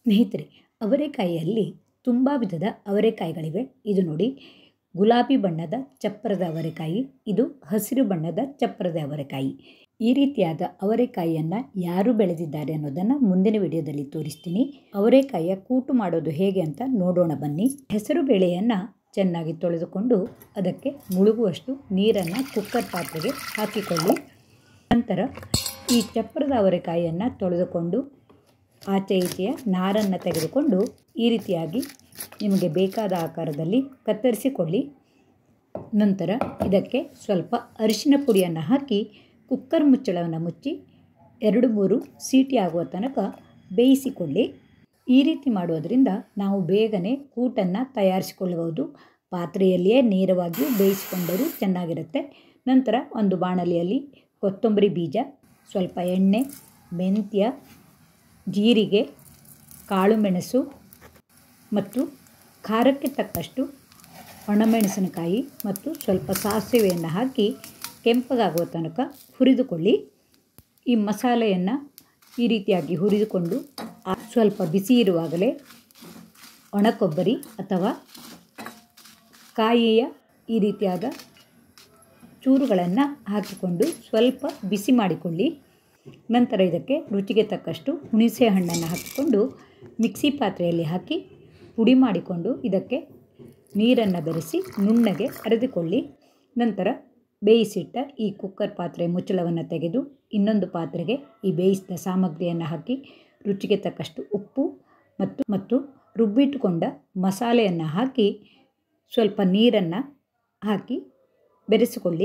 ಸ್ನೇಹಿತರೆ ಅವರೆಕಾಯಿಯಲ್ಲಿ ತುಂಬ ವಿಧದ ಅವರೆಕಾಯಿಗಳಿವೆ ಇದು ನೋಡಿ ಗುಲಾಬಿ ಬಣ್ಣದ ಚಪ್ಪರದ ಅವರೆಕಾಯಿ ಇದು ಹಸಿರು ಬಣ್ಣದ ಚಪ್ಪರದ ಅವರೆಕಾಯಿ ಈ ರೀತಿಯಾದ ಅವರೆಕಾಯಿಯನ್ನು ಯಾರು ಬೆಳೆದಿದ್ದಾರೆ ಅನ್ನೋದನ್ನು ಮುಂದಿನ ವಿಡಿಯೋದಲ್ಲಿ ತೋರಿಸ್ತೀನಿ ಅವರೆಕಾಯಿಯ ಕೂಟು ಮಾಡೋದು ಹೇಗೆ ಅಂತ ನೋಡೋಣ ಬನ್ನಿ ಹೆಸರು ಬೇಳೆಯನ್ನು ಚೆನ್ನಾಗಿ ತೊಳೆದುಕೊಂಡು ಅದಕ್ಕೆ ಮುಳುಗುವಷ್ಟು ನೀರನ್ನು ಕುಕ್ಕರ್ ಪಾತ್ರೆಗೆ ಹಾಕಿಕೊಳ್ಳಿ ನಂತರ ಈ ಚಪ್ಪರದ ಅವರೆಕಾಯಿಯನ್ನು ತೊಳೆದುಕೊಂಡು ಆಚೆ ಈಚೆಯ ನಾರನ್ನು ತೆಗೆದುಕೊಂಡು ಈ ರೀತಿಯಾಗಿ ನಿಮಗೆ ಬೇಕಾದ ಆಕಾರದಲ್ಲಿ ಕತ್ತರಿಸಿಕೊಳ್ಳಿ ನಂತರ ಇದಕ್ಕೆ ಸ್ವಲ್ಪ ಅರಿಶಿನ ಪುಡಿಯನ್ನು ಹಾಕಿ ಕುಕ್ಕರ್ ಮುಚ್ಚಳವನ್ನು ಮುಚ್ಚಿ ಎರಡು ಮೂರು ಸೀಟಿ ಆಗುವ ತನಕ ಬೇಯಿಸಿಕೊಳ್ಳಿ ಈ ರೀತಿ ಮಾಡುವುದರಿಂದ ನಾವು ಬೇಗನೆ ಕೂಟನ್ನು ತಯಾರಿಸಿಕೊಳ್ಳಬಹುದು ಪಾತ್ರೆಯಲ್ಲಿಯೇ ನೇರವಾಗಿಯೂ ಬೇಯಿಸಿಕೊಂಡರೂ ಚೆನ್ನಾಗಿರುತ್ತೆ ನಂತರ ಒಂದು ಬಾಣಲಿಯಲ್ಲಿ ಕೊತ್ತಂಬರಿ ಬೀಜ ಸ್ವಲ್ಪ ಎಣ್ಣೆ ಮೆಂತ್ಯ ಜೀರಿಗೆ ಕಾಳುಮೆಣಸು ಮತ್ತು ಖಾರಕ್ಕೆ ತಕ್ಕಷ್ಟು ಒಣಮೆಣಸಿನಕಾಯಿ ಮತ್ತು ಸ್ವಲ್ಪ ಸಾಸಿವೆಯನ್ನು ಹಾಕಿ ಕೆಂಪಗಾಗುವ ತನಕ ಹುರಿದುಕೊಳ್ಳಿ ಈ ಮಸಾಲೆಯನ್ನು ಈ ರೀತಿಯಾಗಿ ಹುರಿದುಕೊಂಡು ಸ್ವಲ್ಪ ಬಿಸಿ ಇರುವಾಗಲೇ ಒಣ ಕೊಬ್ಬರಿ ಅಥವಾ ಕಾಯಿಯ ಈ ರೀತಿಯಾದ ಚೂರುಗಳನ್ನು ಹಾಕಿಕೊಂಡು ಸ್ವಲ್ಪ ಬಿಸಿ ಮಾಡಿಕೊಳ್ಳಿ ನಂತರ ಇದಕ್ಕೆ ರುಚಿಗೆ ತಕ್ಕಷ್ಟು ಹುಣಸೆ ಹಣ್ಣನ್ನು ಹಾಕಿಕೊಂಡು ಮಿಕ್ಸಿ ಪಾತ್ರೆಯಲ್ಲಿ ಹಾಕಿ ಪುಡಿ ಮಾಡಿಕೊಂಡು ಇದಕ್ಕೆ ನೀರನ್ನು ಬೆರೆಸಿ ನುಣ್ಣಗೆ ಅರೆದುಕೊಳ್ಳಿ ನಂತರ ಬೇಯಿಸಿಟ್ಟ ಈ ಕುಕ್ಕರ್ ಪಾತ್ರೆ ಮುಚ್ಚಳವನ್ನು ತೆಗೆದು ಇನ್ನೊಂದು ಪಾತ್ರೆಗೆ ಈ ಬೇಯಿಸಿದ ಸಾಮಗ್ರಿಯನ್ನು ಹಾಕಿ ರುಚಿಗೆ ತಕ್ಕಷ್ಟು ಉಪ್ಪು ಮತ್ತು ಮತ್ತು ರುಬ್ಬಿಟ್ಟುಕೊಂಡ ಮಸಾಲೆಯನ್ನು ಹಾಕಿ ಸ್ವಲ್ಪ ನೀರನ್ನು ಹಾಕಿ ಬೆರೆಸಿಕೊಳ್ಳಿ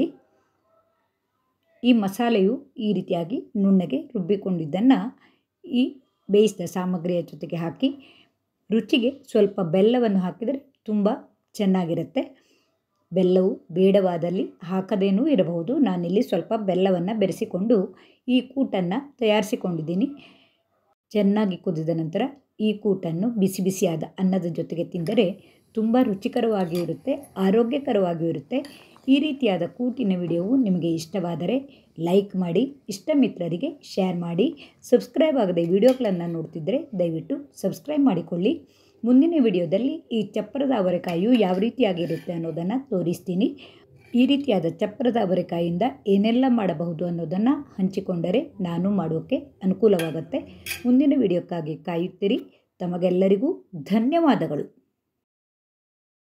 ಈ ಮಸಾಲೆಯು ಈ ರೀತಿಯಾಗಿ ನುಣ್ಣಗೆ ರುಬ್ಬಿಕೊಂಡಿದ್ದನ್ನು ಈ ಬೇಯಿಸಿದ ಸಾಮಗ್ರಿಯ ಜೊತೆಗೆ ಹಾಕಿ ರುಚಿಗೆ ಸ್ವಲ್ಪ ಬೆಲ್ಲವನ್ನು ಹಾಕಿದರೆ ತುಂಬ ಚೆನ್ನಾಗಿರುತ್ತೆ ಬೆಲ್ಲವು ಬೇಡವಾದಲ್ಲಿ ಹಾಕದೇನೂ ಇರಬಹುದು ನಾನಿಲ್ಲಿ ಸ್ವಲ್ಪ ಬೆಲ್ಲವನ್ನು ಬೆರೆಸಿಕೊಂಡು ಈ ಕೂಟನ್ನು ತಯಾರಿಸಿಕೊಂಡಿದ್ದೀನಿ ಚೆನ್ನಾಗಿ ಕುದಿದ ನಂತರ ಈ ಕೂಟನ್ನು ಬಿಸಿ ಬಿಸಿಯಾದ ಅನ್ನದ ಜೊತೆಗೆ ತಿಂದರೆ ತುಂಬ ರುಚಿಕರವಾಗಿಯೂ ಇರುತ್ತೆ ಆರೋಗ್ಯಕರವಾಗಿಯೂ ಇರುತ್ತೆ ಈ ರೀತಿಯಾದ ಕೂಟಿನ ವಿಡಿಯೋವು ನಿಮಗೆ ಇಷ್ಟವಾದರೆ ಲೈಕ್ ಮಾಡಿ ಇಷ್ಟ ಮಿತ್ರರಿಗೆ ಶೇರ್ ಮಾಡಿ ಸಬ್ಸ್ಕ್ರೈಬ್ ಆಗದೆ ವಿಡಿಯೋಗಳನ್ನು ನೋಡ್ತಿದ್ದರೆ ದಯವಿಟ್ಟು ಸಬ್ಸ್ಕ್ರೈಬ್ ಮಾಡಿಕೊಳ್ಳಿ ಮುಂದಿನ ವಿಡಿಯೋದಲ್ಲಿ ಈ ಚಪ್ಪರದ ಅವರೆಕಾಯಿಯು ಯಾವ ರೀತಿಯಾಗಿರುತ್ತೆ ಅನ್ನೋದನ್ನು ತೋರಿಸ್ತೀನಿ ಈ ರೀತಿಯಾದ ಚಪ್ಪರದ ಅವರೆಕಾಯಿಯಿಂದ ಏನೆಲ್ಲ ಮಾಡಬಹುದು ಅನ್ನೋದನ್ನು ಹಂಚಿಕೊಂಡರೆ ನಾನು ಮಾಡೋಕ್ಕೆ ಅನುಕೂಲವಾಗುತ್ತೆ ಮುಂದಿನ ವಿಡಿಯೋಕ್ಕಾಗಿ ಕಾಯುತ್ತೀರಿ ತಮಗೆಲ್ಲರಿಗೂ ಧನ್ಯವಾದಗಳು